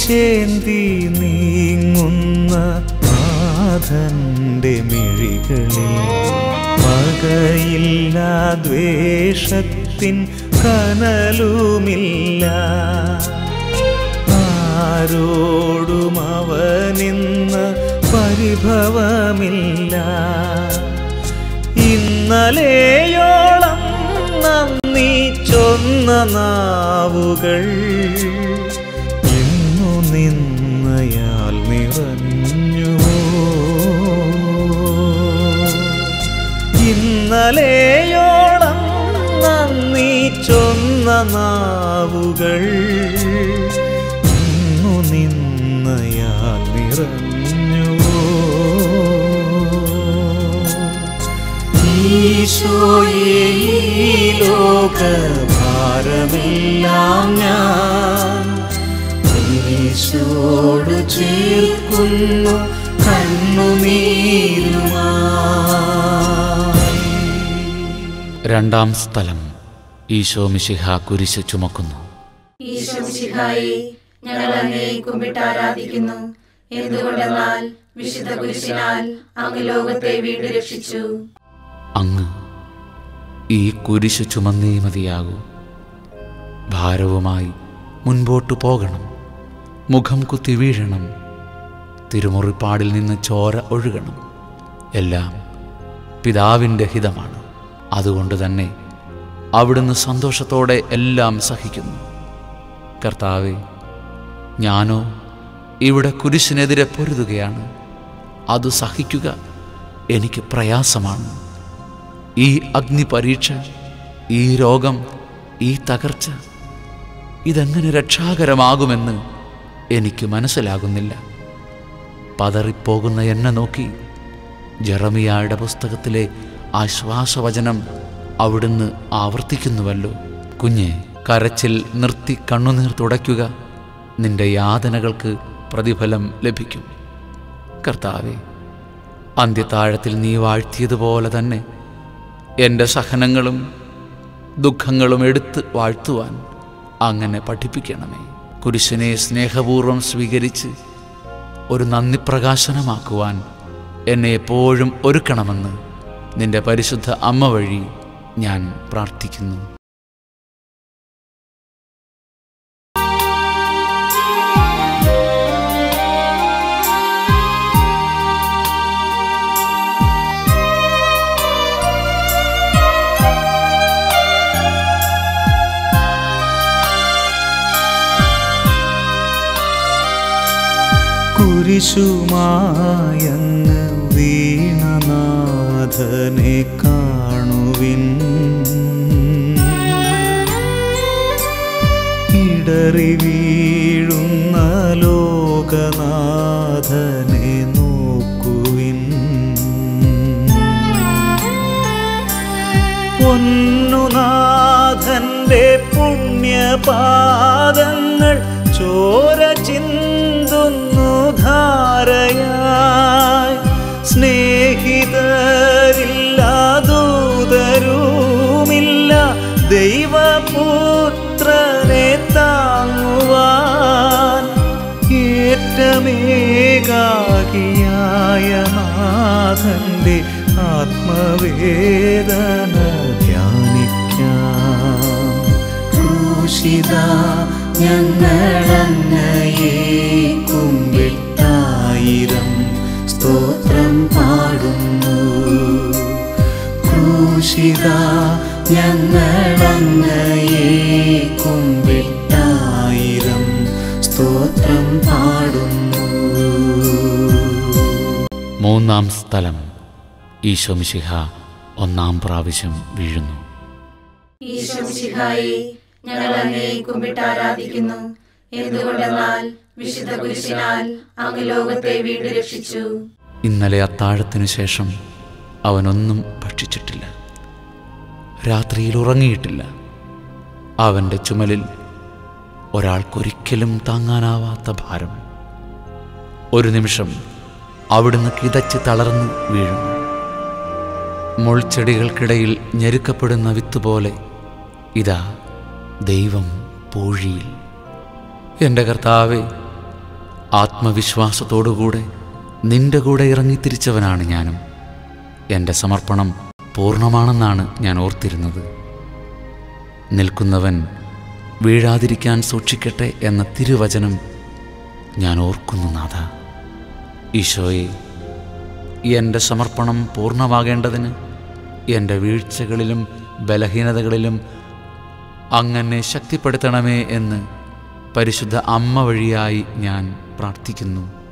കുരിശേന്തി നീങ്ങുന്ന നാഥന്റെ മിഴികളിൽ പകയില്ല ദ്വേഷത്തിൻ കനലുമില്ല ആരോടും അവനിന്ന് പരിഭവമില്ല ഇന്നലെയോളം നന്ദി ചൊന്ന നാവുകൾ ഇന്നു നിന്നയാൽ നിറഞ്ഞു ഇന്നലെയോളം നന്ദി ചൊന്ന നാവുകൾ ഇന്നു നിന്നയാൽ നിറഞ്ഞു ഈശോയെ ഈ ലോകഭാരമെല്ലാം ഞാൻ ഈശോട് ചേർക്കുന്നു കണ്ണുനീരുമായി രണ്ടാം സ്ഥലം ഈശോ മിശിഹ കുരിശ് ചുമക്കുന്നു ഈശോ മിശിഹായി ഞങ്ങൾ അങ്ങേ കുമ്പിട്ട് ആരാധിക്കുന്നു എന്തുകൊണ്ടെന്നാൽ വിശുദ്ധ കുരിശിനാൽ അങ്ങ് ലോകത്തെ വീണ്ടും രക്ഷിച്ചു അങ്ങ് ഈ കുരിശ് ചുമന്നേ മതിയാകൂ ഭാരവുമായി മുൻപോട്ടു പോകണം മുഖം കുത്തി വീഴണം തിരുമുറിപ്പാടിൽ നിന്ന് ചോര ഒഴുകണം എല്ലാം പിതാവിൻ്റെ ഹിതമാണ് അതുകൊണ്ട് തന്നെ അവിടുന്ന് സന്തോഷത്തോടെ എല്ലാം സഹിക്കുന്നു കർത്താവെ ഞാനോ ഇവിടെ കുരിശിനെതിരെ പൊരുതുകയാണ് അത് സഹിക്കുക എനിക്ക് പ്രയാസമാണ് ഈ അഗ്നിപരീക്ഷ ഈ രോഗം ഈ തകർച്ച ഇതെങ്ങനെ രക്ഷാകരമാകുമെന്ന് എനിക്ക് മനസ്സിലാകുന്നില്ല പതറിപ്പോകുന്ന എന്നെ നോക്കി ജെറമിയായുടെ പുസ്തകത്തിലെ ആശ്വാസവചനം അവിടുന്ന് ആവർത്തിക്കുന്നുവല്ലോ കുഞ്ഞെ കരച്ചിൽ നിർത്തി കണ്ണുനീർ തുടയ്ക്കുക നിന്റെ യാതനകൾക്ക് പ്രതിഫലം ലഭിക്കും കർത്താവെ അന്ത്യത്താഴത്തിൽ നീ വാഴ്ത്തിയതുപോലെ തന്നെ എൻ്റെ സഹനങ്ങളും ദുഃഖങ്ങളും എടുത്ത് വാഴ്ത്തുവാൻ അങ്ങനെ പഠിപ്പിക്കണമേ കുരിശിനെ സ്നേഹപൂർവ്വം സ്വീകരിച്ച് ഒരു നന്ദി പ്രകാശനമാക്കുവാൻ എന്നെ എപ്പോഴും ഒരുക്കണമെന്ന് നിന്റെ പരിശുദ്ധ അമ്മ വഴി ഞാൻ പ്രാർത്ഥിക്കുന്നു കുരിശുമായങ്ങ് വീണനാഥനെ കാണുവിൻ ഇടറി വീഴുന്ന ലോകനാഥനെ നോക്കുവിൻ പൊന്നുനാഥന്റെ പുണ്യപാദങ്ങൾ ചോര ചിന്തുന്നു ധാരയായി സ്നേഹിതരില്ലാതൂതരുമില്ല ദൈവപുത്രനെ താങ്ങുവാൻ ഏറ്റമേകാകിയായ നാഥന്റെ ആത്മവേദന ധ്യാനിക്കാം ക്രൂശിത ഞങ്ങളങ്ങയെ കുമ്പിട്ടായിരം സ്തോത്രം പാടുന്നു ക്രൂശിത ഞങ്ങളങ്ങയെ കുമ്പിട്ടായിരം സ്തോത്രം പാടുന്നു മൂന്നാം സ്ഥലം ഈശോ മിശിഹ ഒന്നാം പ്രാവശ്യം വീഴുന്നു ഈശോ മിശിഹായി ഞങ്ങൾ അങ്ങേ കുമ്പിട്ട് ആരാധിക്കുന്നു എന്തുകൊണ്ടെന്നാൽ വിശുദ്ധ കുരിശിനാൽ അങ്ങ് ലോകത്തെ വീണ്ടും രക്ഷിച്ചു ഇന്നലെ അത്താഴത്തിനു ശേഷം അവനൊന്നും ഭക്ഷിച്ചിട്ടില്ല രാത്രിയിൽ ഉറങ്ങിയിട്ടില്ല അവൻ്റെ ചുമലിൽ ഒരാൾക്കൊരിക്കലും താങ്ങാനാവാത്ത ഭാരം ഒരു നിമിഷം അവിടുന്ന് കിതച്ച് തളർന്ന് വീഴുന്നു മുൾച്ചെടികൾക്കിടയിൽ ഞെരുക്കപ്പെടുന്ന വിത്ത് പോലെ ഇതാ ദൈവം പൂഴിയിൽ എൻ്റെ കർത്താവെ ആത്മവിശ്വാസത്തോടുകൂടെ നിന്റെ കൂടെ ഇറങ്ങിത്തിരിച്ചവനാണ് ഞാനും എൻ്റെ സമർപ്പണം പൂർണ്ണമാണെന്നാണ് ഞാൻ ഓർത്തിരുന്നത് നിൽക്കുന്നവൻ വീഴാതിരിക്കാൻ സൂക്ഷിക്കട്ടെ എന്ന തിരുവചനം ഞാൻ ഓർക്കുന്നു നാഥ ഈശോയെ എൻ്റെ സമർപ്പണം പൂർണ്ണമാകേണ്ടതിന് എൻ്റെ വീഴ്ചകളിലും ബലഹീനതകളിലും അങ്ങനെ ശക്തിപ്പെടുത്തണമേ എന്ന് പരിശുദ്ധ അമ്മ വഴിയായി ഞാൻ പ്രാർത്ഥിക്കുന്നു